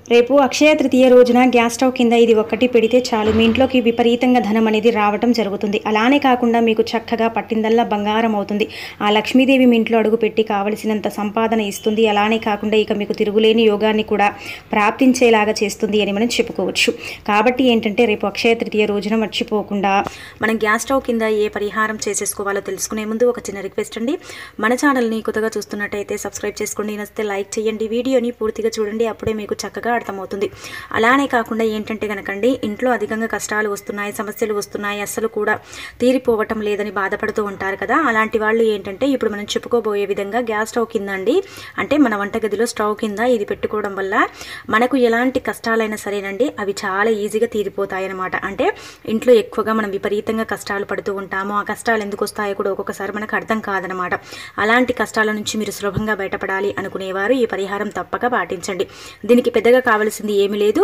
రేపు అక్షయ తృతీయ రోజున గ్యాస్ స్టవ్ కింద ఇది ఒక్కటి పెడితే చాలు మీ ఇంట్లోకి విపరీతంగా ధనం అనేది రావటం జరుగుతుంది అలానే కాకుండా మీకు చక్కగా పట్టిందల్లా బంగారం అవుతుంది ఆ లక్ష్మీదేవి మీ ఇంట్లో అడుగు పెట్టి కావలసినంత సంపాదన ఇస్తుంది అలానే కాకుండా ఇక మీకు తిరుగులేని యోగాన్ని కూడా ప్రాప్తించేలాగా చేస్తుంది అని మనం చెప్పుకోవచ్చు కాబట్టి ఏంటంటే రేపు అక్షయ తృతీయ రోజున మర్చిపోకుండా మనం గ్యాస్ స్టవ్ కింద ఏ పరిహారం చేసేసుకోవాలో తెలుసుకునే ముందు ఒక చిన్న రిక్వెస్ట్ అండి మన ఛానల్ని కొత్తగా చూస్తున్నట్టయితే సబ్స్క్రైబ్ చేసుకోండి నచ్చితే లైక్ చేయండి వీడియోని పూర్తిగా చూడండి అప్పుడే మీకు చక్కగా అర్థమవుతుంది అలానే కాకుండా ఏంటంటే కనుకండి ఇంట్లో అధికంగా కష్టాలు వస్తున్నాయి సమస్యలు వస్తున్నాయి అస్సలు కూడా తీరిపోవటం లేదని బాధపడుతూ ఉంటారు కదా అలాంటి వాళ్ళు ఏంటంటే ఇప్పుడు మనం చెప్పుకోబోయే విధంగా గ్యాస్ స్టవ్ కింద అండి అంటే మన వంటగదిలో స్టవ్ కింద ఇది పెట్టుకోవడం వల్ల మనకు ఎలాంటి కష్టాలైనా సరేనండి అవి చాలా ఈజీగా తీరిపోతాయి అన్నమాట అంటే ఇంట్లో ఎక్కువగా మనం విపరీతంగా కష్టాలు పడుతూ ఉంటాము ఆ కష్టాలు ఎందుకు వస్తాయో కూడా ఒక్కొక్కసారి మనకు అర్థం కాదనమాట అలాంటి కష్టాల నుంచి మీరు సులభంగా బయటపడాలి అనుకునేవారు ఈ పరిహారం తప్పక పాటించండి దీనికి పెద్దగా కావాల్సింది ఏమీ లేదు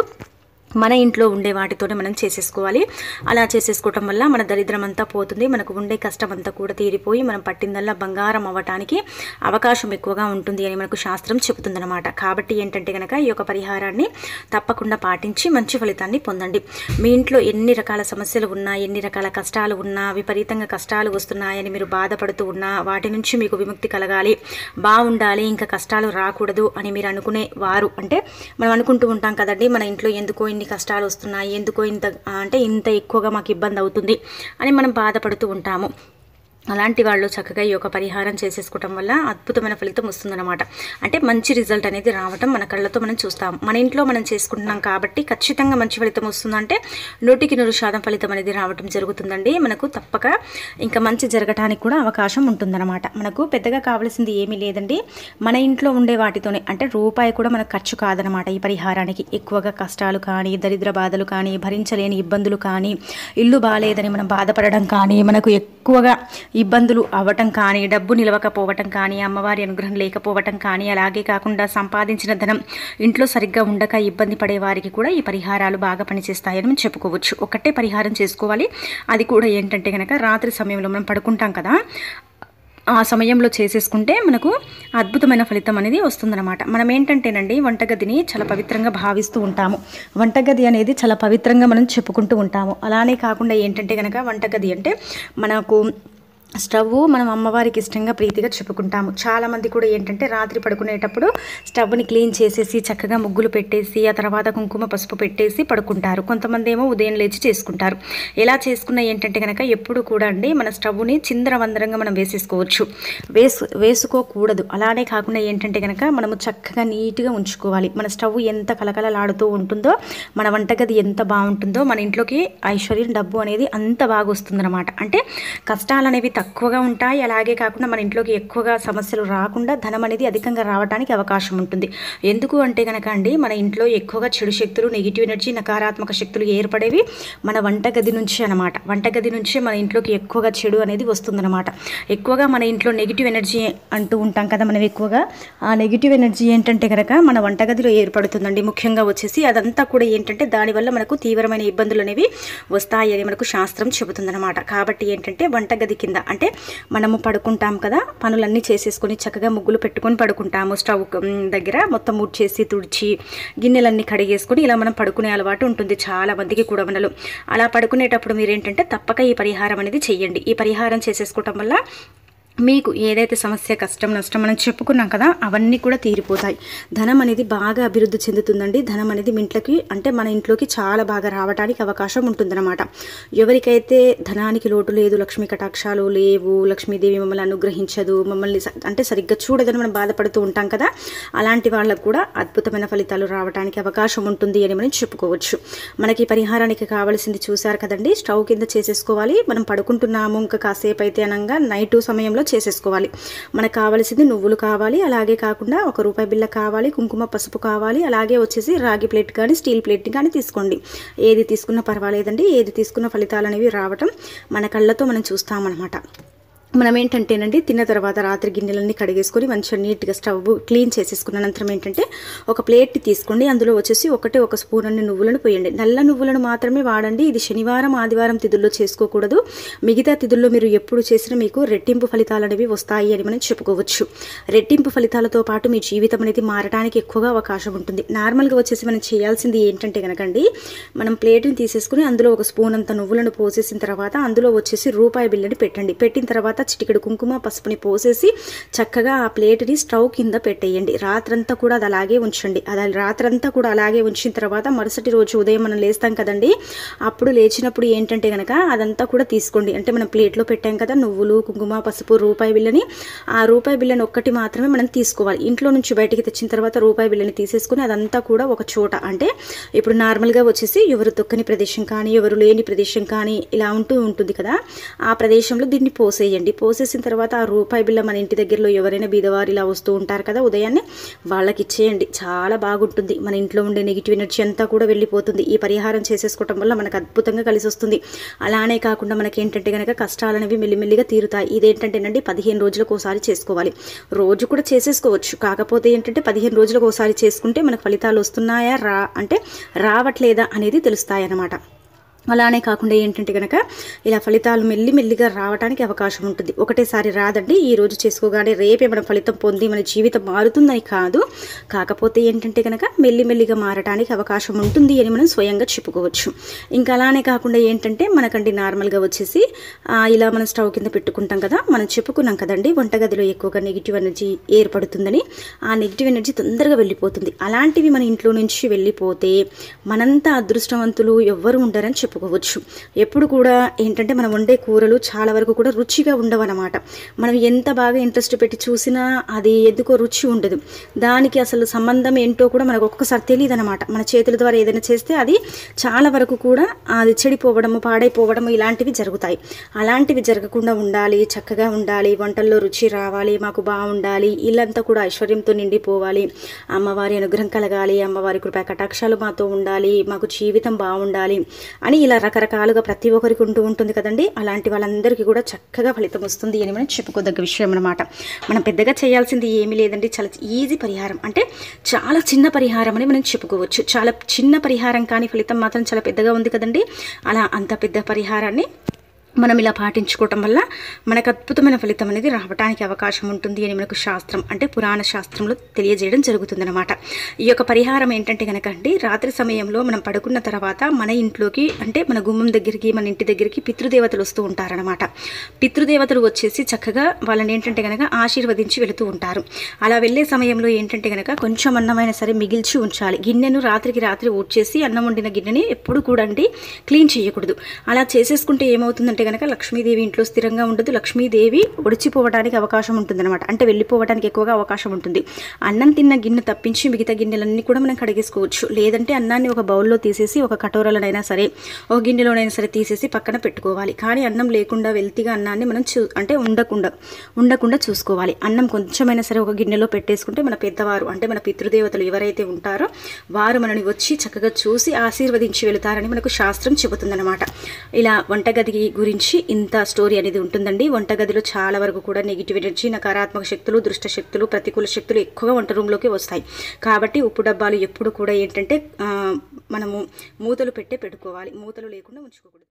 మన ఇంట్లో ఉండే వాటితోనే మనం చేసేసుకోవాలి అలా చేసేసుకోవటం వల్ల మన దరిద్రం అంతా పోతుంది మనకు ఉండే కష్టం అంతా కూడా తీరిపోయి మనం పట్టిందల్లా బంగారం అవ్వటానికి అవకాశం ఎక్కువగా ఉంటుంది అని మనకు శాస్త్రం చెబుతుందన్నమాట కాబట్టి ఏంటంటే కనుక ఈ యొక్క పరిహారాన్ని తప్పకుండా పాటించి మంచి ఫలితాన్ని పొందండి మీ ఇంట్లో ఎన్ని రకాల సమస్యలు ఉన్నా ఎన్ని రకాల కష్టాలు ఉన్నా విపరీతంగా కష్టాలు వస్తున్నాయని మీరు బాధపడుతూ ఉన్నా వాటి నుంచి మీకు విముక్తి కలగాలి బాగుండాలి ఇంకా కష్టాలు రాకూడదు అని మీరు అనుకునే వారు అంటే మనం అనుకుంటూ ఉంటాం కదండి మన ఇంట్లో ఎందుకో ఇన్ని కష్టాలు వస్తున్నాయి ఎందుకో ఇంత అంటే ఇంత ఎక్కువగా మాకు ఇబ్బంది అవుతుంది అని మనం బాధపడుతూ ఉంటాము అలాంటి వాళ్ళు చక్కగా ఈ యొక్క పరిహారం చేసేసుకోవటం వల్ల అద్భుతమైన ఫలితం వస్తుందన్నమాట అంటే మంచి రిజల్ట్ అనేది రావటం మన కళ్ళతో మనం చూస్తాం మన ఇంట్లో మనం చేసుకుంటున్నాం కాబట్టి ఖచ్చితంగా మంచి ఫలితం వస్తుందంటే నూటికి నూరు శాతం ఫలితం అనేది రావటం జరుగుతుందండి మనకు తప్పక ఇంకా మంచి జరగటానికి కూడా అవకాశం ఉంటుందన్నమాట మనకు పెద్దగా కావాల్సింది ఏమీ లేదండి మన ఇంట్లో ఉండే వాటితోనే అంటే రూపాయి కూడా మనకు ఖర్చు కాదనమాట ఈ పరిహారానికి ఎక్కువగా కష్టాలు కానీ దరిద్ర బాధలు కానీ భరించలేని ఇబ్బందులు కానీ ఇల్లు బాగాలేదని మనం బాధపడడం కానీ మనకు ఎక్కువగా ఇబ్బందులు అవ్వటం కానీ డబ్బు నిలవకపోవటం కానీ అమ్మవారి అనుగ్రహం లేకపోవటం కానీ అలాగే కాకుండా సంపాదించిన ధనం ఇంట్లో సరిగ్గా ఉండక ఇబ్బంది పడే వారికి కూడా ఈ పరిహారాలు బాగా పనిచేస్తాయని మనం చెప్పుకోవచ్చు ఒకటే పరిహారం చేసుకోవాలి అది కూడా ఏంటంటే కనుక రాత్రి సమయంలో మనం పడుకుంటాం కదా ఆ సమయంలో చేసేసుకుంటే మనకు అద్భుతమైన ఫలితం అనేది వస్తుందన్నమాట మనం ఏంటంటేనండి వంటగదిని చాలా పవిత్రంగా భావిస్తూ ఉంటాము వంటగది అనేది చాలా పవిత్రంగా మనం చెప్పుకుంటూ ఉంటాము అలానే కాకుండా ఏంటంటే కనుక వంటగది అంటే మనకు స్టవ్ మనం అమ్మవారికి ఇష్టంగా ప్రీతిగా చెప్పుకుంటాము చాలామంది కూడా ఏంటంటే రాత్రి పడుకునేటప్పుడు స్టవ్ని క్లీన్ చేసేసి చక్కగా ముగ్గులు పెట్టేసి ఆ తర్వాత కుంకుమ పసుపు పెట్టేసి పడుకుంటారు కొంతమంది ఏమో ఉదయం లేచి చేసుకుంటారు ఎలా చేసుకున్న ఏంటంటే కనుక ఎప్పుడు కూడా అండి మన స్టవ్ని చిందరవందరంగా మనం వేసేసుకోవచ్చు వేసు వేసుకోకూడదు అలానే కాకుండా ఏంటంటే కనుక మనము చక్కగా నీట్గా ఉంచుకోవాలి మన స్టవ్ ఎంత కలకలలాడుతూ ఉంటుందో మన వంటగది ఎంత బాగుంటుందో మన ఇంట్లోకి ఐశ్వర్యం డబ్బు అనేది అంత బాగా వస్తుందన్నమాట అంటే కష్టాలు అనేవి తక్కువగా ఉంటాయి అలాగే కాకుండా మన ఇంట్లోకి ఎక్కువగా సమస్యలు రాకుండా ధనం అనేది అధికంగా రావడానికి అవకాశం ఉంటుంది ఎందుకు అంటే కనుక అండి మన ఇంట్లో ఎక్కువగా చెడు శక్తులు నెగిటివ్ ఎనర్జీ నకారాత్మక శక్తులు ఏర్పడేవి మన వంటగది నుంచి అనమాట వంటగది నుంచి మన ఇంట్లోకి ఎక్కువగా చెడు అనేది వస్తుందన్నమాట ఎక్కువగా మన ఇంట్లో నెగిటివ్ ఎనర్జీ అంటూ ఉంటాం కదా మనం ఎక్కువగా ఆ నెగిటివ్ ఎనర్జీ ఏంటంటే కనుక మన వంటగదిలో ఏర్పడుతుందండి ముఖ్యంగా వచ్చేసి అదంతా కూడా ఏంటంటే దానివల్ల మనకు తీవ్రమైన ఇబ్బందులు అనేవి వస్తాయి అని మనకు శాస్త్రం చెబుతుందన్నమాట కాబట్టి ఏంటంటే వంటగది కింద అంటే మనము పడుకుంటాం కదా పనులన్నీ చేసేసుకొని చక్కగా ముగ్గులు పెట్టుకొని పడుకుంటాము స్టవ్ ఉమ్, దగ్గర మొత్తం ముడ్చేసి తుడిచి గిన్నెలన్నీ కడిగేసుకొని ఇలా మనం పడుకునే అలవాటు ఉంటుంది చాలా మందికి కూడా మనలో అలా పడుకునేటప్పుడు మీరు ఏంటంటే తప్పక ఈ పరిహారం అనేది చెయ్యండి ఈ పరిహారం చేసేసుకోవటం వల్ల మీకు ఏదైతే సమస్య కష్టం నష్టం మనం చెప్పుకున్నాం కదా అవన్నీ కూడా తీరిపోతాయి ధనం అనేది బాగా అభివృద్ధి చెందుతుందండి ధనం అనేది మీ ఇంట్లోకి అంటే మన ఇంట్లోకి చాలా బాగా రావడానికి అవకాశం ఉంటుందన్నమాట ఎవరికైతే ధనానికి లోటు లేదు లక్ష్మీ కటాక్షాలు లేవు లక్ష్మీదేవి మమ్మల్ని అనుగ్రహించదు మమ్మల్ని స- అంటే సరిగ్గా చూడదని మనం బాధపడుతూ ఉంటాం కదా అలాంటి వాళ్ళకు కూడా అద్భుతమైన ఫలితాలు రావడానికి అవకాశం ఉంటుంది అని మనం చెప్పుకోవచ్చు మనకి ఈ పరిహారానికి కావాల్సింది చూసారు కదండి స్టవ్ కింద చేసేసుకోవాలి మనం పడుకుంటున్నాము ఇంకా కాసేపు అయితే అనగా నైట్ సమయంలో చేసేసుకోవాలి మనకు కావాల్సింది నువ్వులు కావాలి అలాగే కాకుండా ఒక రూపాయి బిల్ల కావాలి కుంకుమ పసుపు కావాలి అలాగే వచ్చేసి రాగి ప్లేట్ కానీ స్టీల్ ప్లేట్ కానీ తీసుకోండి ఏది తీసుకున్నా పర్వాలేదండి ఏది తీసుకున్న ఫలితాలు అనేవి రావటం మన కళ్ళతో మనం చూస్తామన్నమాట మనం ఏంటంటేనండి తిన్న తర్వాత రాత్రి గిన్నెలన్నీ కడిగేసుకొని మంచిగా నీట్గా స్టవ్ క్లీన్ చేసేసుకున్న అనంతరం ఏంటంటే ఒక ప్లేట్ తీసుకోండి అందులో వచ్చేసి ఒకటే ఒక స్పూన్ అన్ని నువ్వులను పోయండి నల్ల నువ్వులను మాత్రమే వాడండి ఇది శనివారం ఆదివారం తిథుల్లో చేసుకోకూడదు మిగతా తిథుల్లో మీరు ఎప్పుడు చేసినా మీకు రెట్టింపు ఫలితాలు అనేవి వస్తాయి అని మనం చెప్పుకోవచ్చు రెట్టింపు ఫలితాలతో పాటు మీ జీవితం అనేది మారడానికి ఎక్కువగా అవకాశం ఉంటుంది నార్మల్గా వచ్చేసి మనం చేయాల్సింది ఏంటంటే కనుకండి మనం ప్లేట్ని తీసేసుకుని అందులో ఒక స్పూన్ అంత నువ్వులను పోసేసిన తర్వాత అందులో వచ్చేసి రూపాయి బిల్లని పెట్టండి పెట్టిన తర్వాత చిటికెడు కుంకుమ పసుపుని పోసేసి చక్కగా ఆ ప్లేట్ని స్టవ్ కింద పెట్టేయండి రాత్రంతా కూడా అది అలాగే ఉంచండి అది రాత్రంతా కూడా అలాగే ఉంచిన తర్వాత మరుసటి రోజు ఉదయం మనం లేస్తాం కదండి అప్పుడు లేచినప్పుడు ఏంటంటే కనుక అదంతా కూడా తీసుకోండి అంటే మనం ప్లేట్లో పెట్టాం కదా నువ్వులు కుంకుమ పసుపు రూపాయి బిల్లని ఆ రూపాయి బిల్లని ఒక్కటి మాత్రమే మనం తీసుకోవాలి ఇంట్లో నుంచి బయటికి తెచ్చిన తర్వాత రూపాయి బిల్లని తీసేసుకుని అదంతా కూడా ఒక చోట అంటే ఇప్పుడు నార్మల్గా వచ్చేసి ఎవరు తొక్కని ప్రదేశం కానీ ఎవరు లేని ప్రదేశం కానీ ఇలా ఉంటూ ఉంటుంది కదా ఆ ప్రదేశంలో దీన్ని పోసేయండి పోసేసిన తర్వాత ఆ రూపాయి బిల్ల మన ఇంటి దగ్గరలో ఎవరైనా బీదవారు ఇలా వస్తూ ఉంటారు కదా ఉదయాన్నే వాళ్ళకి ఇచ్చేయండి చాలా బాగుంటుంది మన ఇంట్లో ఉండే నెగిటివ్ ఎనర్జీ అంతా కూడా వెళ్ళిపోతుంది ఈ పరిహారం చేసేసుకోవటం వల్ల మనకు అద్భుతంగా కలిసి వస్తుంది అలానే కాకుండా మనకి ఏంటంటే కనుక కష్టాలు అనేవి మెల్లిమెల్లిగా తీరుతాయి ఇదేంటంటేనండి పదిహేను రోజులకు ఒకసారి చేసుకోవాలి రోజు కూడా చేసేసుకోవచ్చు కాకపోతే ఏంటంటే పదిహేను రోజులకు ఒకసారి చేసుకుంటే మనకు ఫలితాలు వస్తున్నాయా రా అంటే రావట్లేదా అనేది తెలుస్తాయి అన్నమాట అలానే కాకుండా ఏంటంటే కనుక ఇలా ఫలితాలు మెల్లి మెల్లిగా రావడానికి అవకాశం ఉంటుంది ఒకటేసారి రాదండి ఈ రోజు చేసుకోగానే రేపే మనం ఫలితం పొంది మన జీవితం మారుతుందని కాదు కాకపోతే ఏంటంటే కనుక మెల్లి మెల్లిగా మారడానికి అవకాశం ఉంటుంది అని మనం స్వయంగా చెప్పుకోవచ్చు ఇంకా అలానే కాకుండా ఏంటంటే మనకండి నార్మల్గా వచ్చేసి ఆ, ఇలా మనం స్టవ్ కింద పెట్టుకుంటాం కదా మనం చెప్పుకున్నాం కదండి వంటగదిలో ఎక్కువగా నెగిటివ్ ఎనర్జీ ఏర్పడుతుందని ఆ నెగిటివ్ ఎనర్జీ తొందరగా వెళ్ళిపోతుంది అలాంటివి మన ఇంట్లో నుంచి వెళ్ళిపోతే మనంతా అదృష్టవంతులు ఎవ్వరు ఉండరని చెప్పుకోవచ్చు ఎప్పుడు కూడా ఏంటంటే మనం వండే కూరలు చాలా వరకు కూడా రుచిగా ఉండవన్నమాట మనం ఎంత బాగా ఇంట్రెస్ట్ పెట్టి చూసినా అది ఎందుకో రుచి ఉండదు దానికి అసలు సంబంధం ఏంటో కూడా మనకు ఒక్కొక్కసారి తెలియదు అనమాట మన చేతుల ద్వారా ఏదైనా చేస్తే అది చాలా వరకు కూడా అది చెడిపోవడము పాడైపోవడము ఇలాంటివి జరుగుతాయి అలాంటివి జరగకుండా ఉండాలి చక్కగా ఉండాలి వంటల్లో రుచి రావాలి మాకు బాగుండాలి ఇల్లంతా కూడా ఐశ్వర్యంతో నిండిపోవాలి అమ్మవారి అనుగ్రహం కలగాలి అమ్మవారి కృపా కటాక్షాలు మాతో ఉండాలి మాకు జీవితం బాగుండాలి అని ఇలా రకరకాలుగా ప్రతి ఒక్కరికి ఉంటూ ఉంటుంది కదండి అలాంటి వాళ్ళందరికీ కూడా చక్కగా ఫలితం వస్తుంది అని మనం చెప్పుకోదగ్గ విషయం అనమాట మనం పెద్దగా చేయాల్సింది ఏమీ లేదండి చాలా ఈజీ పరిహారం అంటే చాలా చిన్న పరిహారం అని మనం చెప్పుకోవచ్చు చాలా చిన్న పరిహారం కానీ ఫలితం మాత్రం చాలా పెద్దగా ఉంది కదండి అలా అంత పెద్ద పరిహారాన్ని మనం ఇలా పాటించుకోవటం వల్ల మనకు అద్భుతమైన ఫలితం అనేది రావడానికి అవకాశం ఉంటుంది అని మనకు శాస్త్రం అంటే పురాణ శాస్త్రంలో తెలియజేయడం జరుగుతుందన్నమాట ఈ యొక్క పరిహారం ఏంటంటే కనుక అండి రాత్రి సమయంలో మనం పడుకున్న తర్వాత మన ఇంట్లోకి అంటే మన గుమ్మం దగ్గరికి మన ఇంటి దగ్గరికి పితృదేవతలు వస్తూ ఉంటారనమాట పితృదేవతలు వచ్చేసి చక్కగా వాళ్ళని ఏంటంటే కనుక ఆశీర్వదించి వెళుతూ ఉంటారు అలా వెళ్ళే సమయంలో ఏంటంటే కనుక కొంచెం అన్నమైనా సరే మిగిల్చి ఉంచాలి గిన్నెను రాత్రికి రాత్రి ఊడ్చేసి అన్నం వండిన గిన్నెని ఎప్పుడు కూడా అండి క్లీన్ చేయకూడదు అలా చేసేసుకుంటే ఏమవుతుందంటే కనుక లక్ష్మీదేవి ఇంట్లో స్థిరంగా ఉండదు లక్ష్మీదేవి ఒడిచిపోవడానికి అవకాశం ఉంటుందన్నమాట అంటే వెళ్ళిపోవడానికి ఎక్కువగా అవకాశం ఉంటుంది అన్నం తిన్న గిన్నె తప్పించి మిగతా గిన్నెలన్నీ కూడా మనం కడిగేసుకోవచ్చు లేదంటే అన్నాన్ని ఒక బౌల్లో తీసేసి ఒక కటోరలోనైనా సరే ఒక గిన్నెలోనైనా సరే తీసేసి పక్కన పెట్టుకోవాలి కానీ అన్నం లేకుండా వెల్తిగా అన్నాన్ని మనం చూ అంటే ఉండకుండా ఉండకుండా చూసుకోవాలి అన్నం కొంచెమైనా సరే ఒక గిన్నెలో పెట్టేసుకుంటే మన పెద్దవారు అంటే మన పితృదేవతలు ఎవరైతే ఉంటారో వారు మనని వచ్చి చక్కగా చూసి ఆశీర్వదించి వెళుతారని మనకు శాస్త్రం చెబుతుందన్నమాట ఇలా వంటగది గురించి ఇంత స్టోరీ అనేది ఉంటుందండి వంటగదిలో చాలా వరకు కూడా నెగిటివ్ ఎనర్జీ నకారాత్మక శక్తులు దుష్ట శక్తులు ప్రతికూల శక్తులు ఎక్కువగా వంట రూమ్లోకి వస్తాయి కాబట్టి ఉప్పు డబ్బాలు ఎప్పుడు కూడా ఏంటంటే ఆ, మనము మూతలు పెట్టే పెట్టుకోవాలి మూతలు లేకుండా ఉంచుకోకూడదు